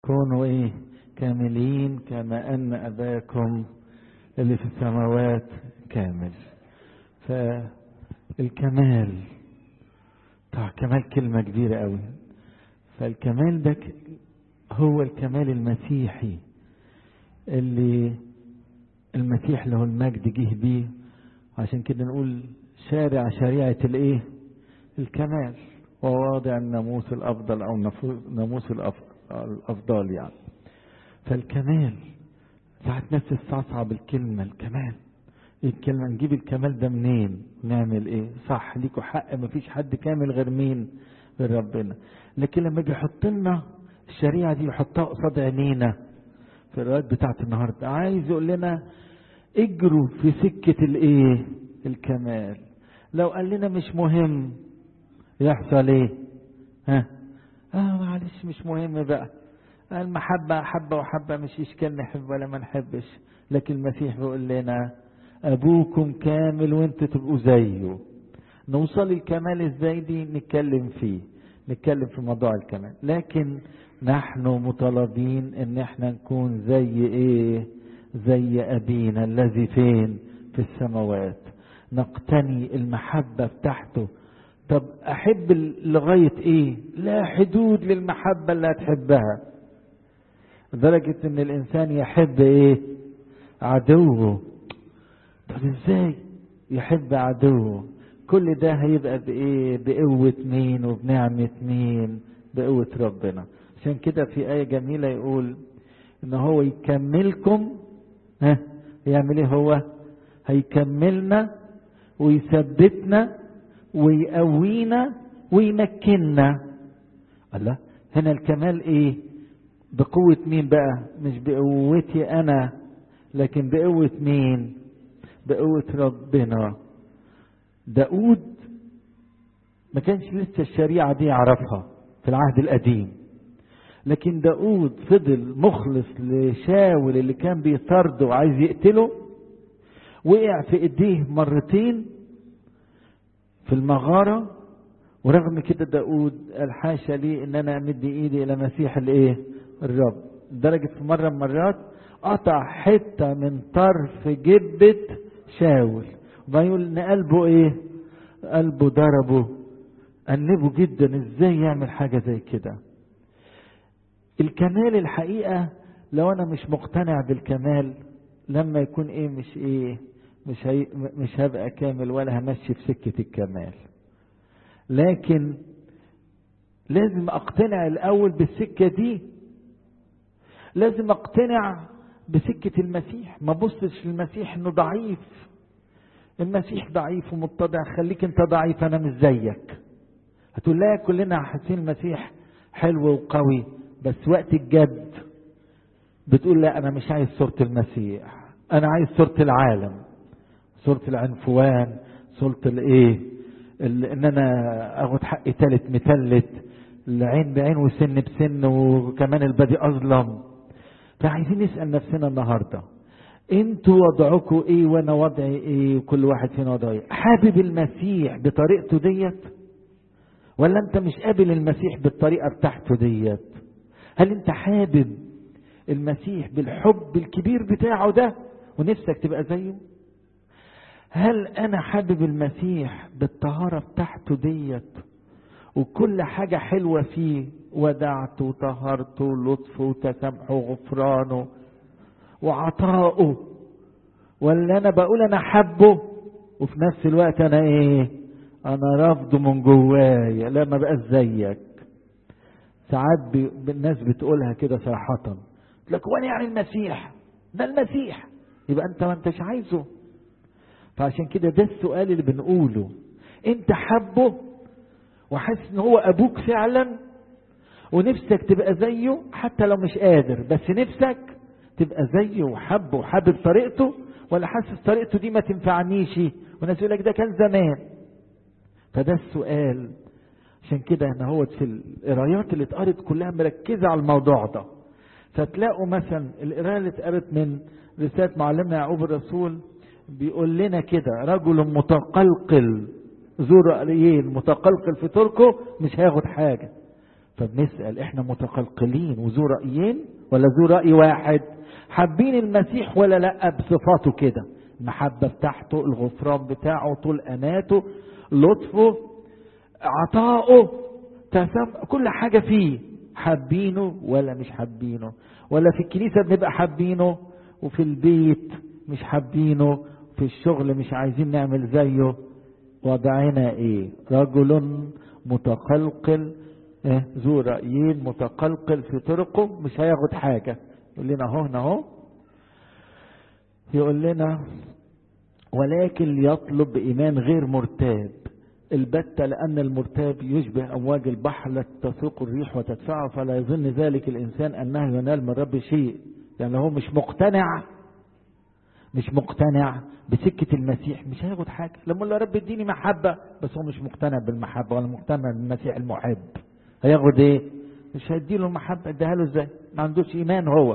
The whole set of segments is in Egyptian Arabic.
كونوا ايه كاملين كما ان اباكم اللي في السماوات كامل فالكمال طبعا كمال كلمة كبيرة قوي فالكمال ده هو الكمال المسيحي اللي المسيح له المجد جه بيه عشان كده نقول شارع شريعة الايه الكمال وواضع الناموس الافضل او ناموس الافضل يعني فالكمال ساعات ناس تستصعب الكلمة الكمال ايه الكلمة نجيب الكمال ده منين نعمل ايه صح ليكوا حق مفيش حد كامل غير مين غير ربنا لكن لما يجي يحط لنا الشريعة دي يحطها قصاد عينينا في الروايات بتاعت النهارده عايز يقول لنا اجروا في سكة الايه الكمال لو قال لنا مش مهم يحصل ايه ها اه معلش مش مهم بقى المحبة حبة وحبة مش إشكال نحب ولا ما نحبش لكن المسيح بيقول لنا أبوكم كامل وانتوا تبقوا زيه نوصل الكمال ازاي دي نتكلم فيه نتكلم في موضوع الكمال لكن نحن مطالبين ان احنا نكون زي ايه زي ابينا الذي فين في السماوات نقتني المحبة بتاعته طب احب لغاية ايه لا حدود للمحبة اللي هتحبها لدرجة ان الانسان يحب ايه عدوه طب ازاي يحب عدوه كل ده هيبقى بايه بقوة مين وبنعمة مين بقوة ربنا عشان كده في آية جميلة يقول ان هو يكملكم ها يعمل ايه هو هيكملنا ويثبتنا ويقوينا ويمكننا الله هنا الكمال ايه بقوة مين بقى مش بقوتي انا لكن بقوة مين بقوة ربنا داود ما كانش لسه الشريعة دي يعرفها في العهد القديم لكن داود فضل مخلص لشاول اللي كان بيطرده وعايز يقتله وقع في ايديه مرتين في المغارة ورغم كده داود قال حاشا لي ان انا امد ايدي الى مسيح الايه الرب لدرجة في مرة من المرات قطع حتة من طرف جبة شاول وبعدين يقول ان قلبه ايه قلبه ضربه أنبه جدا ازاي يعمل حاجة زي كده الكمال الحقيقة لو انا مش مقتنع بالكمال لما يكون ايه مش ايه مش هي مش هبقى كامل ولا همشي في سكة الكمال لكن لازم اقتنع الاول بالسكة دي لازم اقتنع بسكة المسيح ما بصش للمسيح انه ضعيف المسيح ضعيف ومتضع خليك انت ضعيف انا مش زيك هتقول لا كلنا حاسين المسيح حلو وقوي بس وقت الجد بتقول لا انا مش عايز صورة المسيح انا عايز صورة العالم صورة العنفوان صورة الايه ان انا اخد حقي تالت متلت العين بعين وسن بسن وكمان البدي اظلم فعايزين نسأل نفسنا النهارده انتوا وضعكم ايه وانا وضعي ايه وكل واحد فينا وضعه ايه حابب المسيح بطريقته ديت ولا انت مش قابل المسيح بالطريقه بتاعته ديت هل انت حابب المسيح بالحب الكبير بتاعه ده ونفسك تبقى زيه هل انا حابب المسيح بالطهاره بتاعته ديت وكل حاجه حلوه فيه ودعته وطهرته ولطفه وتسامحه وغفرانه وعطاؤه ولا انا بقول انا حبه وفي نفس الوقت انا ايه انا رافضه من جوايا لا ما بقاش زيك ساعات بي... الناس بتقولها كده صراحة لك وانا يعني المسيح ده المسيح يبقى انت ما انتش عايزه فعشان كده ده السؤال اللي بنقوله انت حبه وحاسس ان هو ابوك فعلا ونفسك تبقى زيه حتى لو مش قادر بس نفسك تبقى زيه وحبه وحابب طريقته ولا حاسس طريقته دي ما تنفعنيش وناس يقول لك ده كان زمان فده السؤال عشان كده هنا هو في القرايات اللي اتقرت كلها مركزه على الموضوع ده فتلاقوا مثلا القرايه اللي اتقرت من رساله معلمنا يعقوب الرسول بيقول لنا كده رجل متقلقل ذو رأيين متقلقل في تركه مش هياخد حاجه فبنسأل احنا متقلقلين وذو رأيين ولا ذو رأي واحد حابين المسيح ولا لا بصفاته كده المحبة بتاعته الغفران بتاعه طول أناته لطفه عطاؤه تسم كل حاجة فيه حابينه ولا مش حابينه ولا في الكنيسة بنبقى حابينه وفي البيت مش حابينه في الشغل مش عايزين نعمل زيه وضعنا ايه رجل متقلقل إيه؟ ذو رأيين متقلقل في طرقه مش هياخد حاجة يقول لنا اهو هنا اهو يقول لنا ولكن ليطلب بإيمان غير مرتاب البتة لأن المرتاب يشبه أمواج البحر لا تسوق الريح وتدفعه فلا يظن ذلك الإنسان أنه ينال من رب شيء يعني هو مش مقتنع مش مقتنع بسكة المسيح مش هياخد حاجة لما يقول له يا رب اديني محبة بس هو مش مقتنع بالمحبة ولا مقتنع بالمسيح المحب هياخد ايه مش هيديله المحبة اديها له ازاي ما عندوش ايمان هو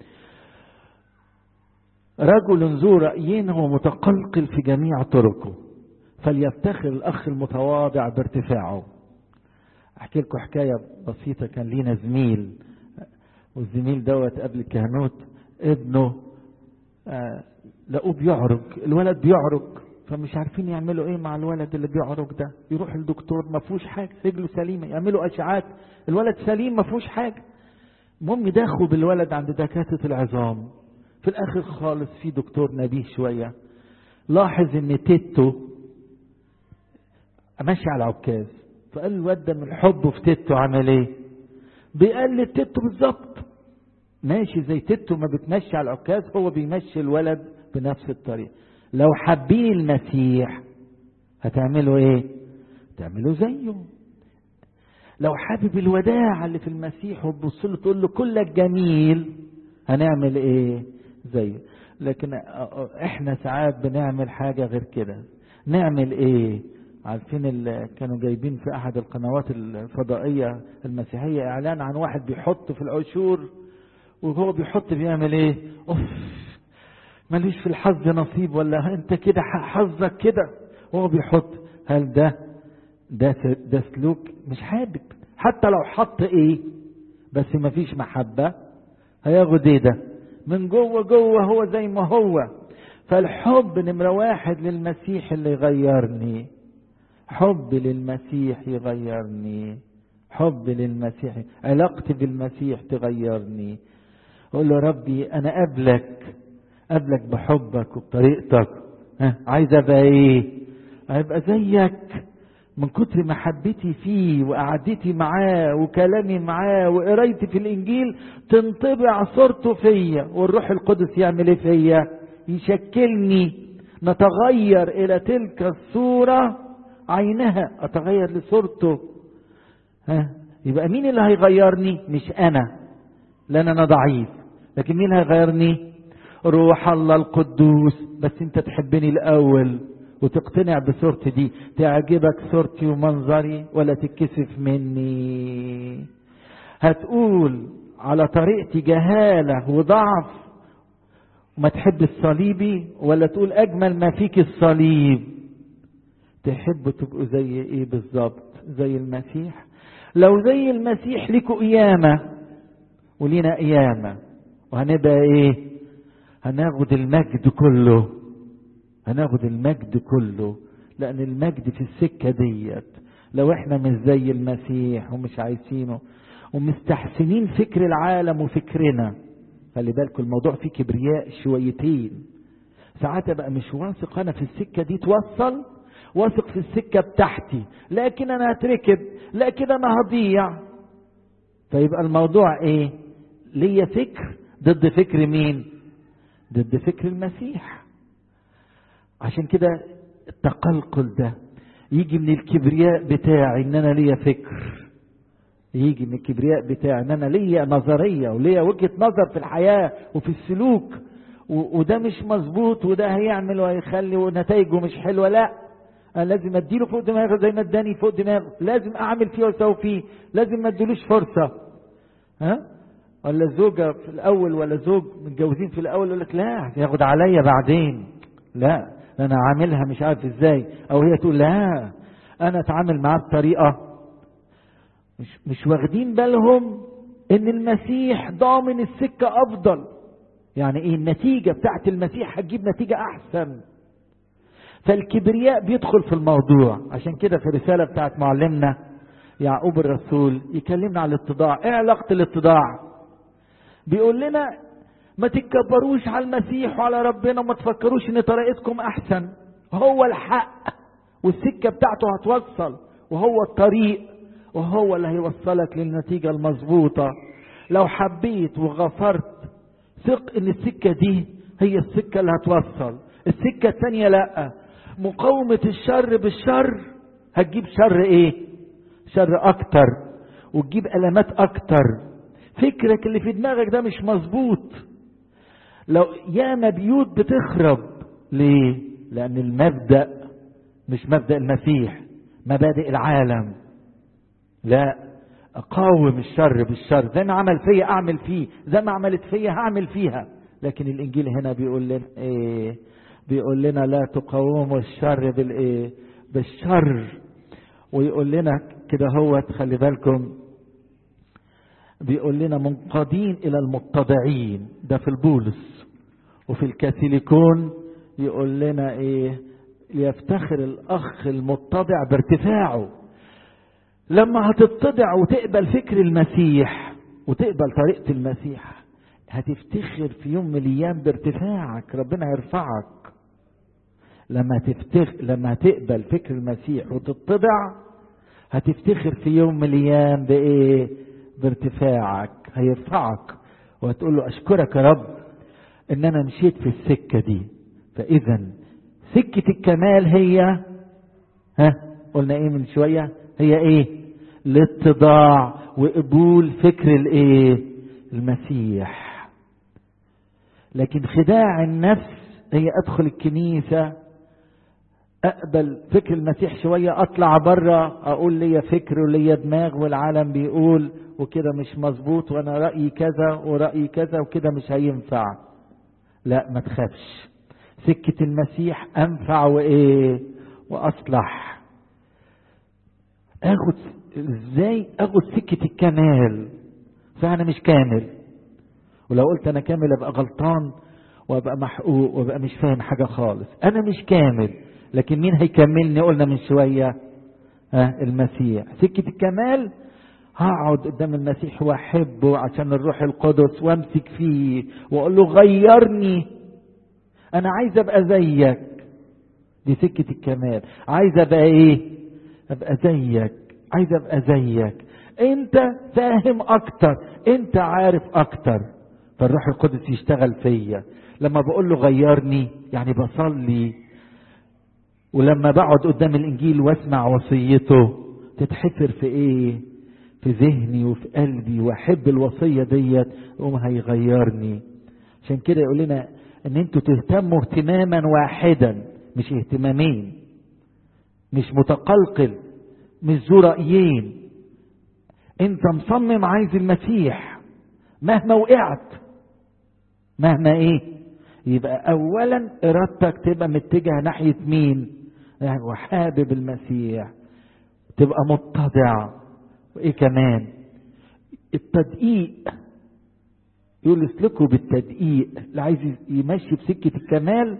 رجل ذو رأيين هو متقلقل في جميع طرقه فليفتخر الأخ المتواضع بارتفاعه أحكي لكم حكاية بسيطة كان لينا زميل والزميل دوت قبل الكهنوت ابنه آه لقوه بيعرج الولد بيعرج فمش عارفين يعملوا ايه مع الولد اللي بيعرج ده يروح الدكتور ما فيهوش حاجه رجله سليمه يعملوا اشعات الولد سليم ما فيهوش حاجه المهم يدخلوا بالولد عند دكاتره العظام في الاخر خالص في دكتور نبيه شويه لاحظ ان تيتو ماشي على عكاز فقال الواد ده من حبه في تيتو عمل ايه بيقلد تيتو بالظبط ماشي زي تيتو ما بتمشي على العكاز هو بيمشي الولد بنفس الطريقه لو حابين المسيح هتعملوا ايه تعملوا زيه لو حابب الوداع اللي في المسيح وتبص له تقول له كلك جميل هنعمل ايه زيه لكن احنا ساعات بنعمل حاجة غير كده نعمل ايه عارفين اللي كانوا جايبين في احد القنوات الفضائية المسيحية اعلان عن واحد بيحط في العشور وهو بيحط بيعمل ايه اوف ماليش في الحظ نصيب ولا انت كده حظك كده وهو بيحط هل ده ده ده سلوك مش حابب حتى لو حط ايه بس ما فيش محبة هياخد ايه ده من جوه جوه هو زي ما هو فالحب نمرة واحد للمسيح اللي يغيرني حب للمسيح يغيرني حب للمسيح علاقتي بالمسيح تغيرني اقول له ربي انا قبلك قبلك بحبك وبطريقتك ها عايز ابقى ايه ابقى زيك من كتر محبتي فيه وقعدتي معاه وكلامي معاه وقرايتي في الانجيل تنطبع صورته فيا والروح القدس يعمل ايه فيا يشكلني نتغير الى تلك الصوره عينها اتغير لصورته ها يبقى مين اللي هيغيرني مش انا لان انا ضعيف لكن مين هيغيرني روح الله القدوس بس انت تحبني الاول وتقتنع بصورتي دي تعجبك صورتي ومنظري ولا تتكسف مني هتقول على طريقتي جهالة وضعف وما تحب الصليبي ولا تقول اجمل ما فيك الصليب تحبوا تبقوا زي ايه بالظبط زي المسيح لو زي المسيح لكوا قيامة ولينا قيامة وهنبقى ايه هناخد المجد كله هناخد المجد كله لان المجد في السكة ديت لو احنا مش زي المسيح ومش عايزينه ومستحسنين فكر العالم وفكرنا خلي بالكم الموضوع فيه كبرياء شويتين ساعات ابقى مش واثق انا في السكة دي توصل واثق في السكة بتاعتي لكن انا هتركب لكن انا هضيع فيبقى الموضوع ايه ليا فكر ضد فكر مين ضد فكر المسيح عشان كده التقلقل ده يجي من الكبرياء بتاعي ان انا ليا فكر يجي من الكبرياء بتاعي ان انا ليا نظريه وليا وجهه نظر في الحياه وفي السلوك وده مش مظبوط وده هيعمل وهيخلي ونتائجه مش حلوه لا انا لازم اديله فوق دماغه زي ما اداني فوق دماغه لازم اعمل فيه واسوي فيه لازم ما اديلوش فرصه ها ولا زوجة في الأول ولا زوج متجوزين في الأول يقول لك لا ياخد عليا بعدين لا أنا عاملها مش عارف إزاي أو هي تقول لا أنا أتعامل معاه بطريقة مش مش واخدين بالهم ان المسيح ضامن السكة افضل يعني ايه النتيجة بتاعت المسيح هتجيب نتيجة احسن فالكبرياء بيدخل في الموضوع عشان كده في الرسالة بتاعت معلمنا يعقوب الرسول يكلمنا عن الاتضاع ايه علاقة الاتضاع بيقول لنا ما تتكبروش على المسيح وعلى ربنا وما تفكروش ان طريقتكم احسن هو الحق والسكة بتاعته هتوصل وهو الطريق وهو اللي هيوصلك للنتيجة المظبوطة لو حبيت وغفرت ثق ان السكة دي هي السكة اللي هتوصل السكة التانية لا مقاومة الشر بالشر هتجيب شر ايه شر اكتر وتجيب المات اكتر فكرك اللي في دماغك ده مش مظبوط لو ياما بيوت بتخرب ليه لان المبدأ مش مبدأ المسيح مبادئ العالم لا اقاوم الشر بالشر زي ما عمل فيا اعمل فيه زي ما عملت فيا هعمل فيها لكن الانجيل هنا بيقول لنا ايه بيقول لنا لا تقاوموا الشر بالايه بالشر ويقول لنا كده هو خلي بالكم بيقول لنا منقادين الى المتضعين ده في البولس وفي الكاثوليكون يقول لنا ايه ليفتخر الاخ المتضع بارتفاعه لما هتتضع وتقبل فكر المسيح وتقبل طريقة المسيح هتفتخر في يوم من الايام بارتفاعك ربنا يرفعك لما تفتخ لما هتقبل فكر المسيح وتتضع هتفتخر في يوم من الايام بايه بارتفاعك هيرفعك وهتقول له اشكرك يا رب ان انا مشيت في السكه دي فاذا سكه الكمال هي ها قلنا ايه من شويه هي ايه الاتضاع وقبول فكر الايه المسيح لكن خداع النفس هي ادخل الكنيسه اقبل فكر المسيح شويه اطلع بره اقول ليا فكر وليا دماغ والعالم بيقول وكده مش مظبوط وانا رايي كذا ورايي كذا وكده مش هينفع لا ما تخافش سكه المسيح انفع وايه واصلح اخد ازاي اخد سكه الكمال فانا مش كامل ولو قلت انا كامل ابقى غلطان وابقى محقوق وابقى مش فاهم حاجه خالص انا مش كامل لكن مين هيكملني قلنا من شويه ها المسيح سكه الكمال هقعد قدام المسيح واحبه عشان الروح القدس وامسك فيه واقول له غيرني انا عايز ابقى زيك دي سكه الكمال عايز ابقى ايه ابقى زيك عايز ابقى زيك انت فاهم اكتر انت عارف اكتر فالروح القدس يشتغل فيا لما بقول له غيرني يعني بصلي ولما بقعد قدام الانجيل واسمع وصيته تتحفر في ايه في ذهني وفي قلبي واحب الوصيه ديت يقوم هيغيرني عشان كده يقول لنا ان انتوا تهتموا اهتماما واحدا مش اهتمامين مش متقلقل مش ذو رايين انت مصمم عايز المسيح مهما وقعت مهما ايه يبقى اولا ارادتك تبقى متجهه ناحيه مين يعني وحابب المسيح تبقى متضع وايه كمان التدقيق يقول اسلكوا بالتدقيق اللي عايز يمشي بسكه الكمال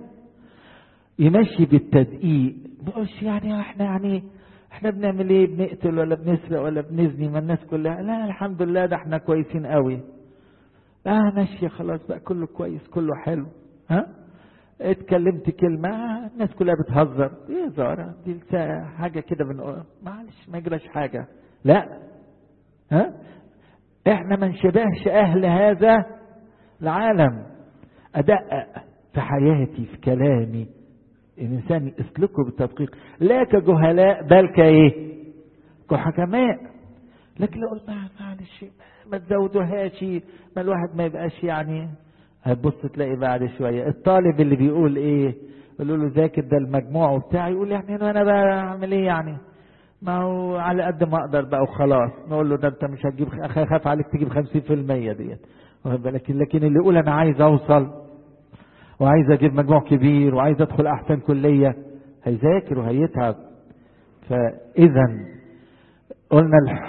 يمشي بالتدقيق مش يعني احنا يعني احنا بنعمل ايه بنقتل ولا بنسرق ولا بنزني ما الناس كلها لا الحمد لله ده احنا كويسين قوي اه ماشي خلاص بقى كله كويس كله حلو ها اتكلمت كلمة آه الناس كلها بتهزر ايه زارة دي حاجة كده بنقول معلش ما يجراش حاجة لا ها احنا ما نشبهش اهل هذا العالم ادقق في حياتي في كلامي الانسان يسلكه بالتدقيق لا كجهلاء بل كايه كحكماء لكن لو قلت معلش ما تزودوهاش ما الواحد ما يبقاش يعني هتبص تلاقي بعد شويه الطالب اللي بيقول ايه يقولوا له ذاكر ده المجموع وبتاع يقول يعني انا بعمل ايه يعني ما هو على قد ما اقدر بقى وخلاص نقول له ده انت مش هتجيب اخاف عليك تجيب 50% ديت لكن لكن اللي يقول انا عايز اوصل وعايز اجيب مجموع كبير وعايز ادخل احسن كليه هيذاكر وهيتعب فاذا قلنا الحب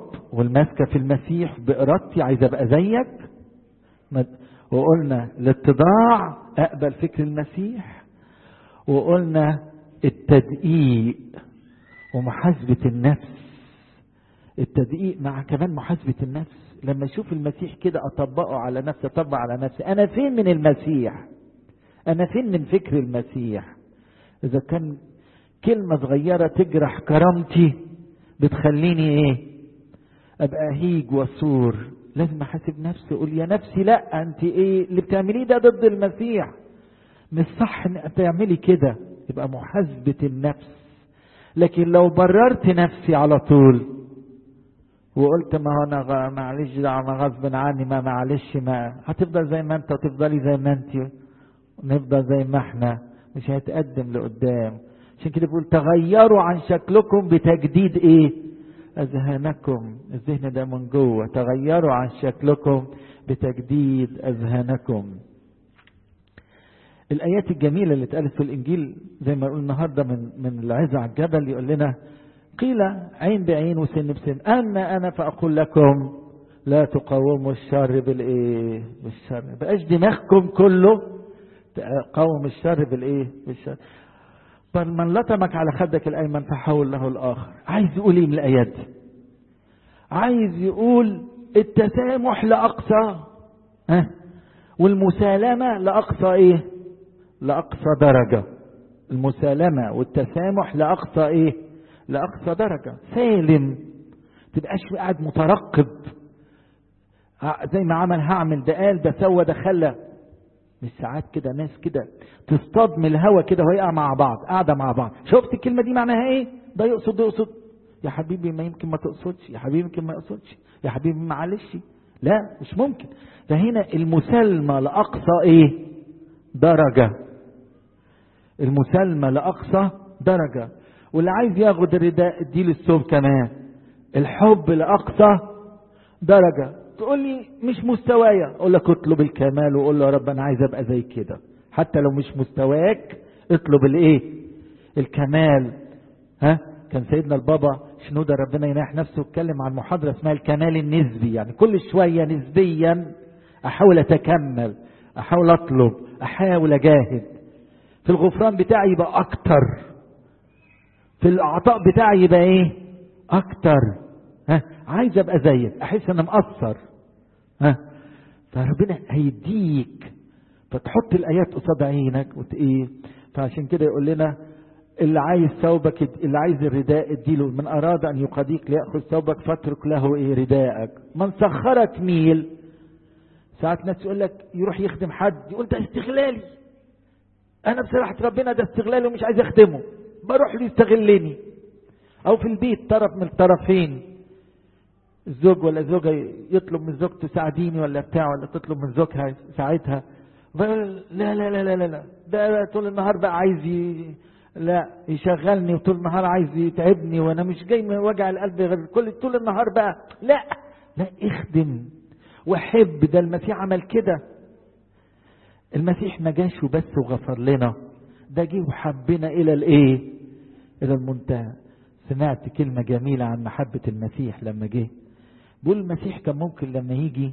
والماسكه في المسيح بارادتي عايز ابقى زيك وقلنا الاتضاع اقبل فكر المسيح وقلنا التدقيق ومحاسبه النفس التدقيق مع كمان محاسبه النفس لما اشوف المسيح كده اطبقه على نفسي اطبق على نفسي انا فين من المسيح انا فين من فكر المسيح اذا كان كلمه صغيره تجرح كرامتي بتخليني ايه ابقى هيج وصور لازم احاسب نفسي اقول يا نفسي لا انت ايه اللي بتعمليه ده ضد المسيح مش صح ان تعملي كده يبقى محاسبه النفس لكن لو بررت نفسي على طول وقلت ما هو انا معلش ده انا غصب عني ما معلش ما هتفضل زي ما انت وتفضلي زي ما انت ونفضل زي ما احنا مش هيتقدم لقدام عشان كده بيقول تغيروا عن شكلكم بتجديد ايه اذهانكم الذهن ده من جوه تغيروا عن شكلكم بتجديد اذهانكم الايات الجميله اللي اتقالت في الانجيل زي ما قلنا النهارده من من العزة على الجبل يقول لنا قيل عين بعين وسن بسن اما انا فاقول لكم لا تقاوموا الشر بالايه بالشر بقاش دماغكم كله قاوم الشر بالايه بالشر بل من لطمك على خدك الايمن فحول له الاخر عايز يقول ايه من الايات دي عايز يقول التسامح لاقصى ها والمسالمه لاقصى ايه لاقصى درجه المسالمه والتسامح لاقصى ايه لاقصى درجه سالم تبقاش قاعد مترقب زي ما عمل هعمل ده قال ده سوى ده خلى مش ساعات كده ناس كده تصطاد من الهوا كده وهي مع بعض قاعده مع بعض شفت الكلمه دي معناها ايه ده يقصد ده يقصد يا حبيبي ما يمكن ما تقصدش يا حبيبي يمكن ما يقصدش يا حبيبي معلش لا مش ممكن فهنا المسالمه لاقصى ايه درجه المسالمه لاقصى درجه واللي عايز ياخد الرداء اديله الثوب كمان الحب لاقصى درجه تقول لي مش مستوايا اقول لك اطلب الكمال وقول له يا رب انا عايز ابقى زي كده حتى لو مش مستواك اطلب الايه الكمال ها كان سيدنا البابا شنودة ربنا يناح نفسه اتكلم عن محاضرة اسمها الكمال النسبي يعني كل شوية نسبيا احاول اتكمل احاول اطلب احاول اجاهد في الغفران بتاعي يبقى اكتر في العطاء بتاعي يبقى ايه اكتر ها عايز ابقى زيك احس ان مقصر ها فربنا هيديك فتحط الايات قصاد عينك وت ايه فعشان كده يقول لنا اللي عايز ثوبك اللي عايز الرداء اديله من اراد ان يقضيك لياخذ ثوبك فاترك له ايه رداءك من سخرك ميل ساعات ناس يقول لك يروح يخدم حد يقول ده استغلالي انا بصراحه ربنا ده استغلالي ومش عايز اخدمه بروح له يستغلني او في البيت طرف من الطرفين الزوج ولا زوجة يطلب من زوجته ساعديني ولا بتاع ولا تطلب من زوجها ساعتها لا لا لا لا لا لا ده طول النهار بقى عايز ي... لا يشغلني وطول النهار عايز يتعبني وانا مش جاي من وجع القلب غير كل طول النهار بقى لا لا اخدم وحب ده المسيح عمل كده المسيح ما جاش وبس وغفر لنا ده جه وحبنا الى الايه الى المنتهى سمعت كلمة جميلة عن محبة المسيح لما جه بيقول المسيح كان ممكن لما يجي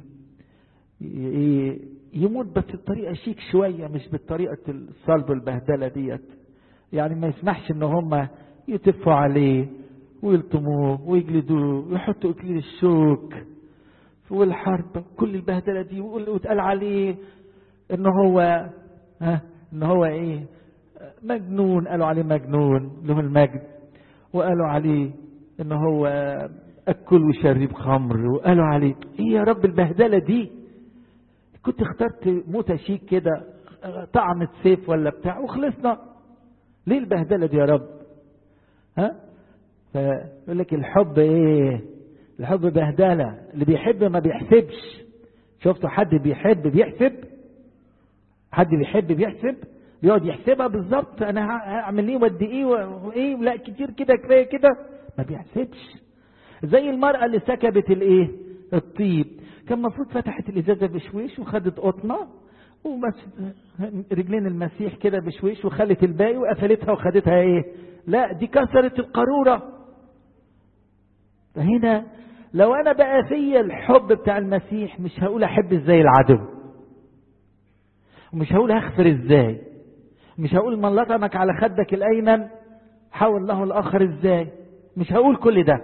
يموت بس بطريقة شيك شوية مش بالطريقة الصلب والبهدلة ديت يعني ما يسمحش ان هم يتفوا عليه ويلطموه ويجلدوه ويحطوا اكليل الشوك والحرب كل البهدلة دي وتقال عليه ان هو ها ان هو ايه مجنون قالوا عليه مجنون له المجد وقالوا عليه ان هو اكل وشرب خمر وقالوا عليه ايه يا رب البهدله دي كنت اخترت موتة شيك كده طعنة سيف ولا بتاع وخلصنا ليه البهدله دي يا رب ها فيقول لك الحب ايه الحب بهدله اللي بيحب ما بيحسبش شفتوا حد بيحب بيحسب حد بيحب بيحسب بيقعد يحسبها بالظبط انا هعمل ايه وادي ايه وايه لا كتير كده كفايه كده ما بيحسبش زي المرأة اللي سكبت الايه الطيب كان المفروض فتحت الازازة بشويش وخدت قطنة وبس رجلين المسيح كده بشويش وخلت الباقي وقفلتها وخدتها ايه لا دي كسرت القارورة فهنا لو انا بقى فيا الحب بتاع المسيح مش هقول احب ازاي العدو ومش هقول هغفر ازاي مش هقول من لطمك على خدك الايمن حول له الاخر ازاي مش هقول كل ده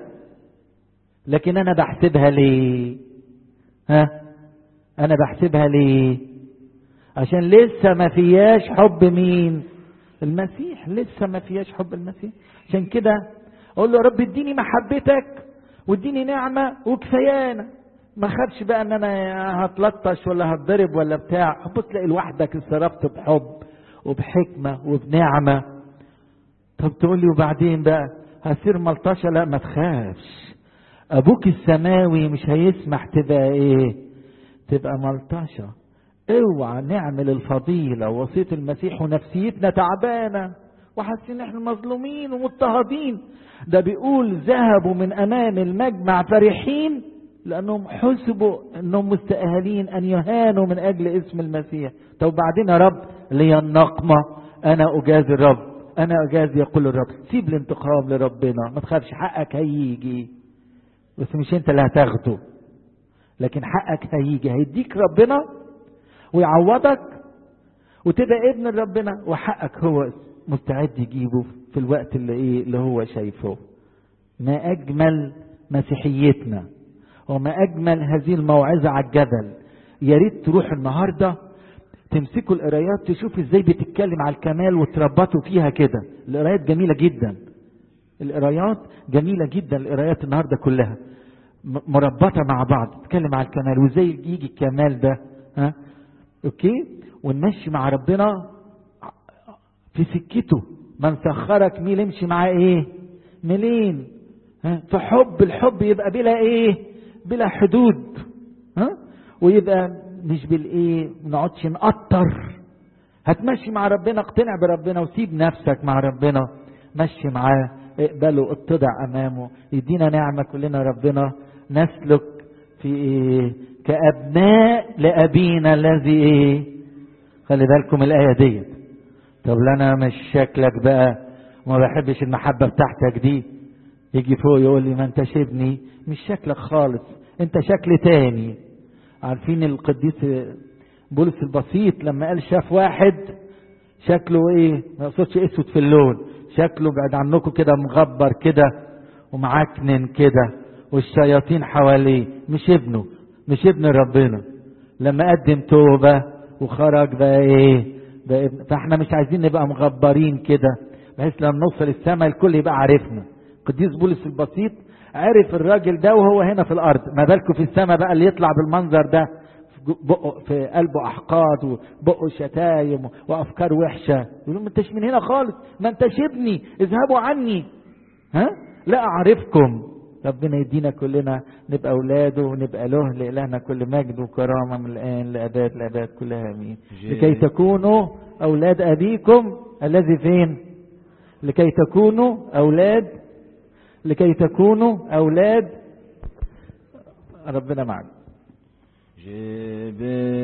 لكن انا بحسبها ليه ها انا بحسبها ليه عشان لسه ما فياش حب مين المسيح لسه ما فياش حب المسيح عشان كده اقول له يا رب اديني محبتك واديني نعمه وكفيانه ما خافش بقى ان انا هتلطش ولا هتضرب ولا بتاع بص تلاقي لوحدك اتصرفت بحب وبحكمه وبنعمه طب تقول لي وبعدين بقى هصير ملطشه لا ما تخافش ابوك السماوي مش هيسمح تبقى ايه تبقى ملطشه اوعى نعمل الفضيله ووصيه المسيح ونفسيتنا تعبانه وحاسين احنا مظلومين ومضطهدين ده بيقول ذهبوا من امام المجمع فرحين لانهم حسبوا انهم مستاهلين ان يهانوا من اجل اسم المسيح طب بعدين يا رب لي النقمه انا اجازي الرب انا اجازي يقول الرب سيب الانتقام لربنا ما تخافش حقك هيجي بس مش انت اللي هتاخده لكن حقك هيجي هيديك ربنا ويعوضك وتبقى ابن ربنا وحقك هو مستعد يجيبه في الوقت اللي ايه اللي هو شايفه ما اجمل مسيحيتنا وما اجمل هذه الموعظه على الجبل يا ريت تروح النهارده تمسكوا القرايات تشوف ازاي بتتكلم على الكمال وتربطوا فيها كده القرايات جميله جدا القرايات جميله جدا القرايات النهارده كلها مربطه مع بعض تتكلم على الكمال وازاي يجي الكمال ده ها اوكي ونمشي مع ربنا في سكته من سخرك ميل امشي معاه ايه ميلين ها في حب الحب يبقى بلا ايه بلا حدود ها ويبقى مش بالايه ما نقعدش نقطر هتمشي مع ربنا اقتنع بربنا وسيب نفسك مع ربنا مشي معاه اقبله اتضع امامه يدينا نعمه كلنا ربنا نسلك في ايه كابناء لابينا الذي ايه خلي بالكم الايه ديت طب انا مش شكلك بقى ما بحبش المحبه بتاعتك دي يجي فوق يقول لي ما انتش ابني مش شكلك خالص انت شكل تاني عارفين القديس بولس البسيط لما قال شاف واحد شكله ايه ما يقصدش اسود في اللون شكله بعد عنكم كده مغبر كده ومعكنن كده والشياطين حواليه مش ابنه مش ابن ربنا لما قدم توبة وخرج بقى ايه بقى ابن فاحنا مش عايزين نبقى مغبرين كده بحيث لما نوصل السماء الكل يبقى عارفنا قديس بولس البسيط عرف الراجل ده وهو هنا في الارض ما بالكم في السماء بقى اللي يطلع بالمنظر ده في بقه في قلبه احقاد وبقه شتايم وافكار وحشه يقول ما انتش من هنا خالص ما انتش ابني اذهبوا عني ها لا اعرفكم ربنا يدينا كلنا نبقى اولاده ونبقى له لالهنا كل مجد وكرامه من الان لاباد لاباد كلها امين لكي تكونوا اولاد ابيكم الذي فين لكي تكونوا اولاد لكي تكونوا اولاد ربنا معكم